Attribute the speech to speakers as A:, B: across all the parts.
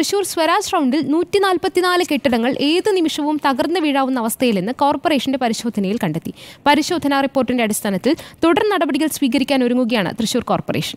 A: തൃശൂർ സ്വരാജ് റൗണ്ടിൽ നൂറ്റി നാൽപ്പത്തിനാല് കെട്ടിടങ്ങൾ ഏത് നിമിഷവും തകർന്നു വീഴാവുന്ന അവസ്ഥയിലെന്ന് കോർപ്പറേഷന്റെ പരിശോധനയിൽ കണ്ടെത്തി പരിശോധനാ റിപ്പോർട്ടിന്റെ അടിസ്ഥാനത്തിൽ തുടർ നടപടികൾ സ്വീകരിക്കാൻ ഒരുങ്ങുകയാണ് തൃശൂർ കോർപ്പറേഷൻ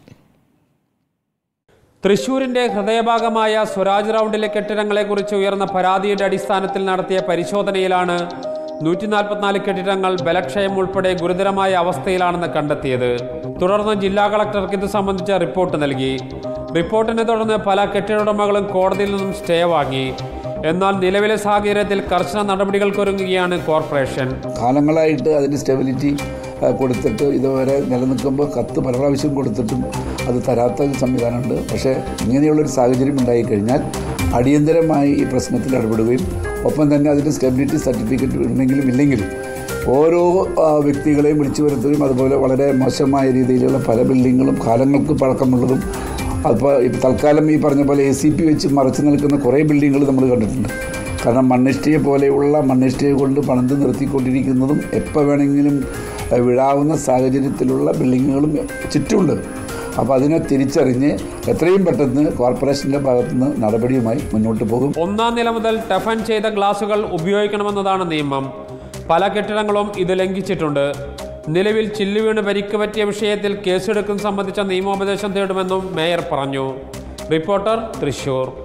B: തൃശൂരിന്റെ ഹൃദയഭാഗമായ സ്വരാജ് റൗണ്ടിലെ കെട്ടിടങ്ങളെക്കുറിച്ച് ഉയർന്ന പരാതിയുടെ അടിസ്ഥാനത്തിൽ നടത്തിയ പരിശോധനയിലാണ് നൂറ്റി നാൽപ്പത്തിനാല് കെട്ടിടങ്ങൾ ബലക്ഷയം ഉൾപ്പെടെ ഗുരുതരമായ അവസ്ഥയിലാണെന്ന് കണ്ടെത്തിയത് തുടർന്ന് ജില്ലാ കളക്ടർക്ക് ഇത് സംബന്ധിച്ച റിപ്പോർട്ട് നൽകി റിപ്പോർട്ടിനെ തുടർന്ന് പല കെട്ടിട ഉടമകളും കോടതിയിൽ നിന്നും സ്റ്റേ വാങ്ങി എന്നാൽ നിലവിലെ സാഹചര്യത്തിൽ കർശന നടപടികൾക്കൊരുങ്ങുകയാണ് കോർപ്പറേഷൻ
C: കാലങ്ങളായിട്ട് അതിന് സ്റ്റെബിലിറ്റി ആ, കൊടുത്തിട്ട് ഇതുവരെ നിലനിൽക്കുമ്പോൾ കത്ത് പല പ്രാവശ്യം കൊടുത്തിട്ടും അത് തരാത്ത ഒരു സംവിധാനമുണ്ട് പക്ഷേ ഇങ്ങനെയുള്ളൊരു സാഹചര്യം ഉണ്ടായിക്കഴിഞ്ഞാൽ അടിയന്തരമായി ഈ പ്രശ്നത്തിൽ ഇടപെടുകയും ഒപ്പം തന്നെ അതിൻ്റെ സ്റ്റെബിലിറ്റി സർട്ടിഫിക്കറ്റ് ഉണ്ടെങ്കിലും ഇല്ലെങ്കിലും ഓരോ ആ, വ്യക്തികളെയും വിളിച്ചു വരുത്തുകയും അതുപോലെ വളരെ മോശമായ രീതിയിലുള്ള പല ബിൽഡിങ്ങുകളും കാലങ്ങൾക്ക് പഴക്കമുള്ളതും അപ്പോൾ ഇപ്പോൾ തൽക്കാലം ഈ പറഞ്ഞ പോലെ എ സി പി വെച്ച് മറച്ചു നിൽക്കുന്ന കുറേ ബിൽഡിങ്ങുകൾ നമ്മൾ കണ്ടിട്ടുണ്ട് കാരണം മണ്ണിഷ്ടിയെ പോലെയുള്ള മണ്ണിഷ്ടിയെ കൊണ്ട് പണിത് നിർത്തിക്കൊണ്ടിരിക്കുന്നതും എപ്പോൾ വേണമെങ്കിലും ഏഹ്, വീഴാവുന്ന സാഹചര്യത്തിലുള്ള ബിൽഡിങ്ങുകളും ചുറ്റുമുണ്ട് അപ്പോൾ അതിനെ തിരിച്ചറിഞ്ഞ് എത്രയും പെട്ടെന്ന് കോർപ്പറേഷൻ്റെ ഭാഗത്തുനിന്ന് നടപടിയുമായി മുന്നോട്ട് പോകും
B: ഒന്നാം നില മുതൽ ടഫൻ ചെയ്ത ഗ്ലാസുകൾ ഉപയോഗിക്കണമെന്നതാണ് നിയമം പല കെട്ടിടങ്ങളും ഇത് ലംഘിച്ചിട്ടുണ്ട് നിലവിൽ ചില്ലുവീണ് പരിക്ക് പറ്റിയ വിഷയത്തിൽ കേസെടുക്കും സംബന്ധിച്ച നിയമോപദേശം തേടുമെന്നും മേയർ പറഞ്ഞു റിപ്പോർട്ടർ തൃശൂർ